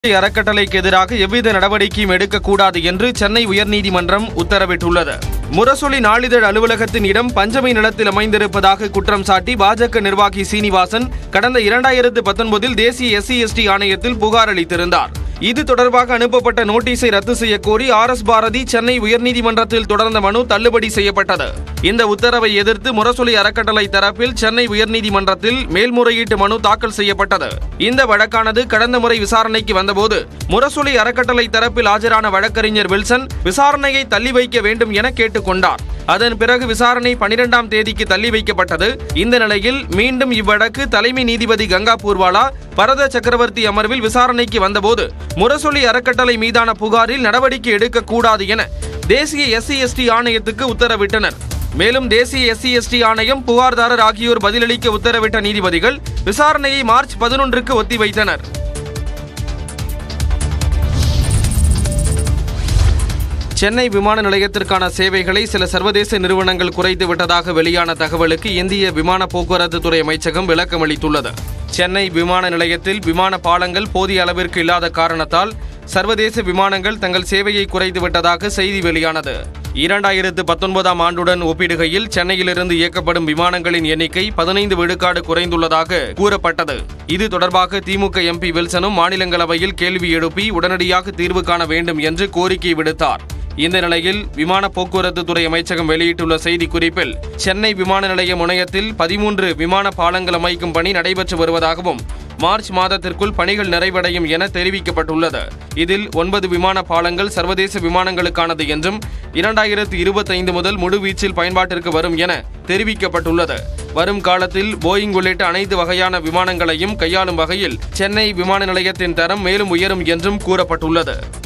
அறக்கட்டளைக்கு எதிராக எவ்வித நடவடிக்கையும் எடுக்கக்கூடாது என்று சென்னை உயர்நீதிமன்றம் உத்தரவிட்டுள்ளது முரசொலி நாளிதழ் அலுவலகத்தின் இடம் பஞ்சமை நிலத்தில் அமைந்திருப்பதாக குற்றம் சாட்டி பாஜக நிர்வாகி சீனிவாசன் கடந்த இரண்டாயிரத்து பத்தொன்பதில் தேசிய எஸ்சி எஸ்டி ஆணையத்தில் புகார் அளித்திருந்தார் இது தொடர்பாக அனுப்பப்பட்ட நோட்டீஸை ரத்து செய்ய கோரி ஆர் எஸ் பாரதி சென்னை உயர்நீதிமன்றத்தில் தொடர்ந்த மனு தள்ளுபடி செய்யப்பட்டது இந்த உத்தரவை எதிர்த்து முரசொலி அறக்கட்டளை தரப்பில் சென்னை உயர்நீதிமன்றத்தில் மேல்முறையீட்டு மனு தாக்கல் செய்யப்பட்டது இந்த வழக்கானது கடந்த முறை விசாரணைக்கு வந்தபோது முரசொலி அறக்கட்டளை தரப்பில் ஆஜரான வழக்கறிஞர் வில்சன் விசாரணையை தள்ளி வைக்க வேண்டும் என கேட்டுக்கொண்டார் அதன் பிறகு விசாரணை பனிரெண்டாம் தேதிக்கு தள்ளி வைக்கப்பட்டது இந்த நிலையில் மீண்டும் இவ்வழக்கு தலைமை நீதிபதி கங்கா பூர்வாலா பரத சக்கரவர்த்தி அமர்வில் விசாரணைக்கு வந்தபோது முரசொலி அறக்கட்டளை மீதான புகாரில் நடவடிக்கை எடுக்கக்கூடாது என தேசிய எஸ்சி எஸ்டி ஆணையத்துக்கு உத்தரவிட்டனர் மேலும் தேசிய எஸ்சி எஸ்டி ஆணையம் புகார்தாரர் ஆகியோர் பதிலளிக்க உத்தரவிட்ட நீதிபதிகள் விசாரணையை மார்ச் பதினொன்றுக்கு ஒத்திவைத்தனர் சென்னை விமான நிலையத்திற்கான சேவைகளை சில சர்வதேச நிறுவனங்கள் குறைத்து விட்டதாக வெளியான தகவலுக்கு இந்திய விமான போக்குவரத்து துறை அமைச்சகம் விளக்கம் அளித்துள்ளது சென்னை விமான நிலையத்தில் விமான பாலங்கள் போதிய அளவிற்கு இல்லாத காரணத்தால் சர்வதேச விமானங்கள் தங்கள் சேவையை குறைத்து விட்டதாக செய்தி வெளியானது இரண்டாயிரத்து பத்தொன்பதாம் ஆண்டுடன் ஒப்பிடுகையில் சென்னையிலிருந்து இயக்கப்படும் விமானங்களின் எண்ணிக்கை பதினைந்து விழுக்காடு குறைந்துள்ளதாக கூறப்பட்டது இது தொடர்பாக திமுக எம்பி வில்சனும் மாநிலங்களவையில் கேள்வி எழுப்பி உடனடியாக தீர்வு காண வேண்டும் என்று கோரிக்கை விடுத்தார் இந்த நிலையில் விமான போக்குவரத்து துறை அமைச்சகம் வெளியிட்டுள்ள செய்திக்குறிப்பில் சென்னை விமான நிலைய முனையத்தில் பதிமூன்று விமான பாலங்கள் அமைக்கும் பணி நடைபெற்று வருவதாகவும் மார்ச் மாதத்திற்குள் பணிகள் நிறைவடையும் என தெரிவிக்கப்பட்டுள்ளது இதில் ஒன்பது விமான பாலங்கள் சர்வதேச விமானங்களுக்கானது என்றும் இரண்டாயிரத்து இருபத்தைந்து முதல் முழுவீச்சில் பயன்பாட்டிற்கு வரும் என தெரிவிக்கப்பட்டுள்ளது வரும் காலத்தில் போயிங் உள்ளிட்ட அனைத்து வகையான விமானங்களையும் கையாளும் வகையில் சென்னை விமான நிலையத்தின் தரம் மேலும் உயரும் என்றும் கூறப்பட்டுள்ளது